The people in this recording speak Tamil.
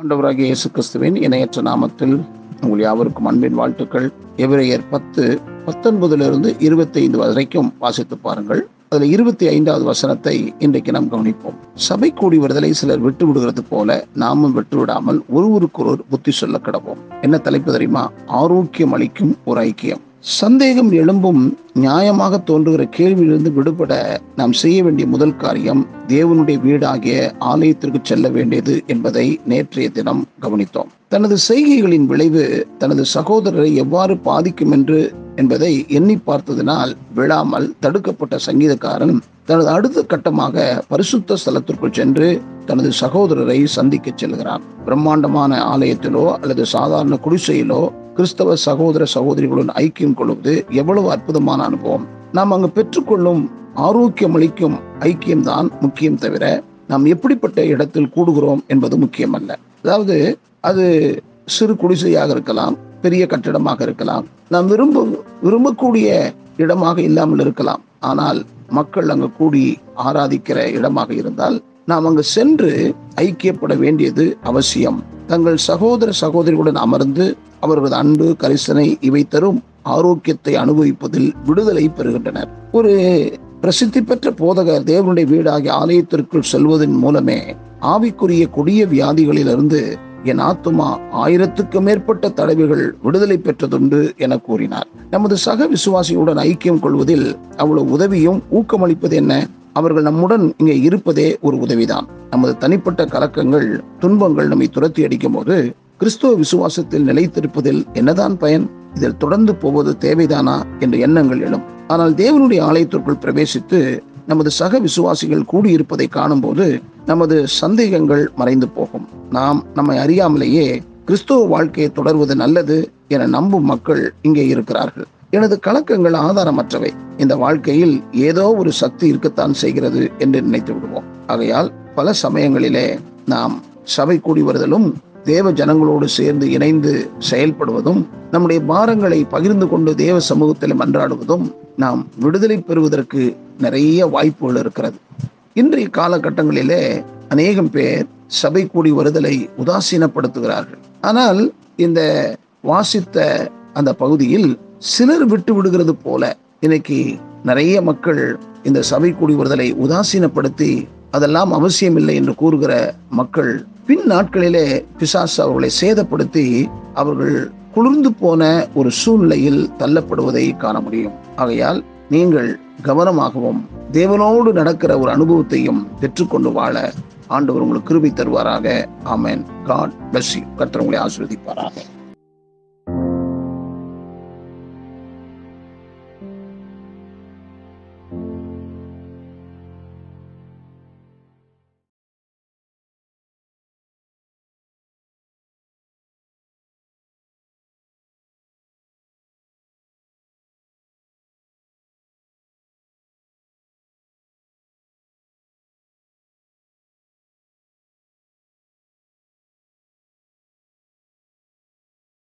ஆண்டவராகிய இயேசு கிறிஸ்துவின் இணையற்ற நாமத்தில் உங்கள் யாவருக்கும் அன்பின் வாழ்த்துக்கள் எபிரேயர் பத்து பத்தொன்பதிலிருந்து இருபத்தி ஐந்து வரைக்கும் வாசித்து பாருங்கள் அதுல இருபத்தி ஐந்தாவது வசனத்தை இன்றைக்கு நாம் கவனிப்போம் சபை கூடி வருதலை சிலர் விட்டு விடுகிறது போல நாமும் விட்டு விடாமல் ஒருவருக்கொருவர் புத்தி சொல்ல கிடப்போம் என்ன தலைப்பு தெரியுமா ஆரோக்கியம் அளிக்கும் ஒரு ஐக்கியம் சந்தேகம் எழும்பும் நியாயமாக தோன்றுகிற கேள்வியிலிருந்து விடுபட நாம் செய்ய வேண்டிய முதல் காரியம் தேவனுடைய வீடாகிய ஆலயத்திற்கு செல்ல வேண்டியது என்பதை நேற்றைய தினம் கவனித்தோம் தனது செய்கைகளின் விளைவு தனது சகோதரரை எவ்வாறு பாதிக்கும் என்று என்பதை எண்ணி பார்த்ததினால் விழாமல் தடுக்கப்பட்ட சங்கீதக்காரன் தனது அடுத்த கட்டமாக பரிசுத்த ஸ்தலத்திற்குள் சென்று தனது சகோதரரை சந்திக்க செல்கிறான் பிரம்மாண்டமான ஆலயத்திலோ அல்லது சாதாரண குடிசையிலோ கிறிஸ்தவ சகோதர சகோதரிகளுடன் ஐக்கியம் கொள்வது எவ்வளவு அற்புதமான அனுபவம் நாம் அங்கு பெற்றுக்கொள்ளும் ஆரோக்கியம் அளிக்கும் ஐக்கியம்தான் முக்கியம் தவிர நாம் எப்படிப்பட்ட இடத்தில் கூடுகிறோம் என்பது முக்கியமல்ல அதாவது அது சிறு குடிசையாக இருக்கலாம் பெரிய கட்டிடமாக இருக்கலாம் நாம் விரும்ப விரும்பக்கூடிய இடமாக இல்லாமல் இருக்கலாம் ஆனால் மக்கள் அங்கு கூடி ஆராதிக்கிற இடமாக இருந்தால் நாம் அங்கு சென்று ஐக்கியப்பட வேண்டியது அவசியம் தங்கள் சகோதர சகோதரிகளுடன் அமர்ந்து அவர்களது அன்பு கரிசனை இவை தரும் ஆரோக்கியத்தை அனுபவிப்பதில் விடுதலை பெறுகின்றனர் ஒரு பிரசித்தி பெற்ற போதகர் தேவனுடைய வீடாகிய ஆலயத்திற்குள் செல்வதன் மூலமே ஆவிக்குரிய கொடிய வியாதிகளிலிருந்து என் ஆத்துமா ஆயிரத்துக்கு மேற்பட்ட தடவைகள் விடுதலை பெற்றதுண்டு என கூறினார் நமது சக விசுவாசியுடன் ஐக்கியம் கொள்வதில் அவ்வளவு உதவியும் ஊக்கமளிப்பது என்ன அவர்கள் நம்முடன் இங்கே இருப்பதே ஒரு உதவிதான் நமது தனிப்பட்ட கலக்கங்கள் துன்பங்கள் நம்மை துரத்தி அடிக்கும் போது கிறிஸ்துவ விசுவாசத்தில் நிலைத்திருப்பதில் என்னதான் பயன் இதில் தொடர்ந்து போவது தேவைதானா என்ற எண்ணங்கள் எழும் ஆனால் தேவனுடைய ஆலயத்திற்குள் பிரவேசித்து நமது சக விசுவாசிகள் கூடியிருப்பதை காணும்போது நமது சந்தேகங்கள் மறைந்து போகும் நாம் நம்மை அறியாமலேயே கிறிஸ்துவ வாழ்க்கையை தொடர்வது நல்லது என நம்பும் மக்கள் இங்கே இருக்கிறார்கள் எனது கலக்கங்கள் ஆதாரமற்றவை இந்த வாழ்க்கையில் ஏதோ ஒரு சக்தி இருக்கத்தான் செய்கிறது என்று நினைத்து விடுவோம் ஆகையால் பல சமயங்களிலே நாம் சபை கூடி வருதலும் தேவ ஜனங்களோடு சேர்ந்து இணைந்து செயல்படுவதும் நம்முடைய பாரங்களை பகிர்ந்து கொண்டு தேவ சமூகத்தில் மன்றாடுவதும் நாம் விடுதலை பெறுவதற்கு நிறைய வாய்ப்புகள் இருக்கிறது இன்றைய காலகட்டங்களிலே அநேகம் பேர் சபை கூடி வருதலை உதாசீனப்படுத்துகிறார்கள் ஆனால் இந்த வாசித்த அந்த பகுதியில் சிலர் விட்டு விடுகிறது போல இன்னைக்கு நிறைய மக்கள் இந்த சபை கூடி வருதலை உதாசீனப்படுத்தி அதெல்லாம் அவசியம் இல்லை என்று கூறுகிற மக்கள் பின் நாட்களிலே பிசாசு அவர்களை சேதப்படுத்தி அவர்கள் குளிர்ந்து போன ஒரு சூழ்நிலையில் தள்ளப்படுவதை காண முடியும் ஆகையால் நீங்கள் கவனமாகவும் தேவனோடு நடக்கிற ஒரு அனுபவத்தையும் பெற்றுக்கொண்டு வாழ ஆண்டவர் உங்களுக்கு கிருபி தருவாராக ஆமேன் காட் பிளஸ் யூ கர்த்தர் உங்களை ஆசிர்வதிப்பாராக